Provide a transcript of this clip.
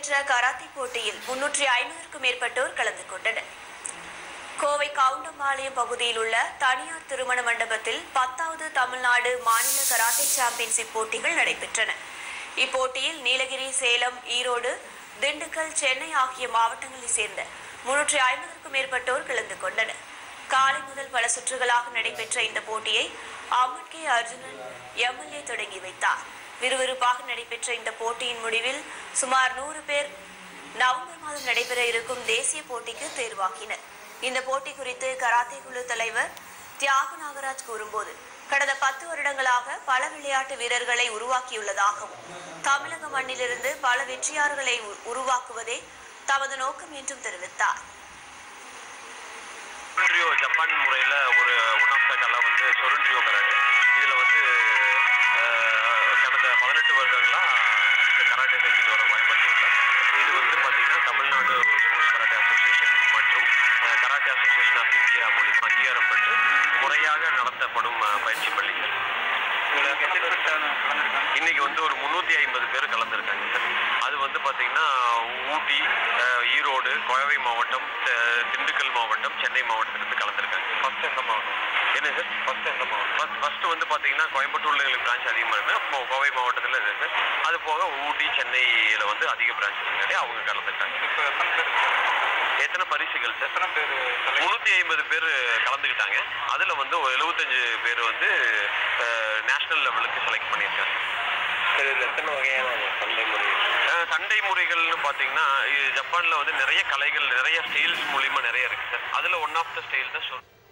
நடைபெற்ற கராத்தே போட்டியில் முன்னூற்றி ஐம்பதற்கும் மேற்பட்டோர் கலந்து கொண்டனர் கோவை கவுண்டம்பாளையம் பகுதியில் உள்ள தனியார் திருமண மண்டபத்தில் பத்தாவது தமிழ்நாடு மாநில கராத்தே சாம்பியன்ஷிப் போட்டிகள் நடைபெற்றன இப்போட்டியில் நீலகிரி சேலம் ஈரோடு திண்டுக்கல் சென்னை ஆகிய மாவட்டங்களைச் சேர்ந்த முன்னூற்றி ஐம்பதற்கும் மேற்பட்டோர் கலந்து கொண்டனர் காலை முதல் பல சுற்றுகளாக நடைபெற்ற இந்த போட்டியை அம்மன் கே அர்ஜுனன் எம்எல்ஏ தொடங்கி வைத்தார் விறுவிறுப்பாக நடைபெற்ற இந்த போட்டியின் முடிவில் சுமார் நூறு பேர் நவம்பர் மாதம் நடைபெற இருக்கும் தேசிய போட்டிக்கு தேர்வாகினர் இந்த போட்டி குறித்து கராத்தே குழு தலைவர் தியாக நாகராஜ் கூறும்போது கடந்த பத்து வருடங்களாக பல விளையாட்டு வீரர்களை உருவாக்கியுள்ளதாகவும் தமிழக மண்ணிலிருந்து பல வெற்றியாளர்களை உ- உருவாக்குவதே தமது நோக்கம் என்றும் தெரிவித்தார் சொருண்டியோ ஜப்பான் முறையில் ஒரு ஒன் ஆஃப் த கலை வந்து சொருண்டியோ கராட்டே இதில் வந்து அஹ், கடந்த பதினெட்டு வருடங்களாக கராட்டே சைக்கிள் வர பயன்படுத்தியுள்ள இது வந்து பார்த்திங்கன்னா தமிழ்நாடு ஸ்போர்ட்ஸ் கராட்டே அசோசியேஷன் மற்றும் ah, karate association of India மூலியம் அங்கீகாரம் பெற்று முறையாக நடத்தப்படும் அஹ், பயிற்சி பள்ளிகள் இன்னைக்கு வந்து ஒரு முந்நூற்றி ஐம்பது பேர் கலந்துருக்காங்க சார் அது வந்து பார்த்தீங்கன்னா ஊட்டி அஹ், ஈரோடு கோவை மாவட்டம் த- திண்டுக்கல் மாவட்டம் சென்னை மாவட்டத்திலிருந்து கலந்துருக்காங்க ஃபர்ஸ்ட் எந்த மாவட்டம் என்ன சார் ஃபர்ஸ்ட் எந்த மாவட்டம் ஃபர்ஸ்ட் ஃபர்ஸ்ட் வந்து பார்த்தீங்கன்னா கோயம்புத்தூர்ல எங்களுக்கு பிரான்ச் அதிகமாக இருக்கு இப்போ கோவை மாவட்டத்தில் இருக்கு அது போக ஊட்டி சென்னையில் வந்து அதிக பிரான்ச் இருக்கு அவங்க கலந்துருக்காங்க எத்தனை பரிசுகள் சார் எத்தனை பேர் முந்நூற்றி ஐம்பது பேர் கலந்துக்கிட்டாங்க அதில் வந்து ஒரு எழுபத்தஞ்சு பேர் வந்து நேஷனல் லெவலுக்கு செலக்ட் பண்ணியிருக்காங்க சரி இது எத்தனை வகையான சண்டை முறைகள் அஹ் சண்டை முறைகள்னு பார்த்தீங்கன்னா இது ஜப்பானில் வந்து நிறைய கலைகள் நிறைய ஸ்டைல்ஸ் மூலியமா நிறைய இருக்கு சார் அதில் ஒன் ஆஃப் த ஸ்டைல் தான் சொல்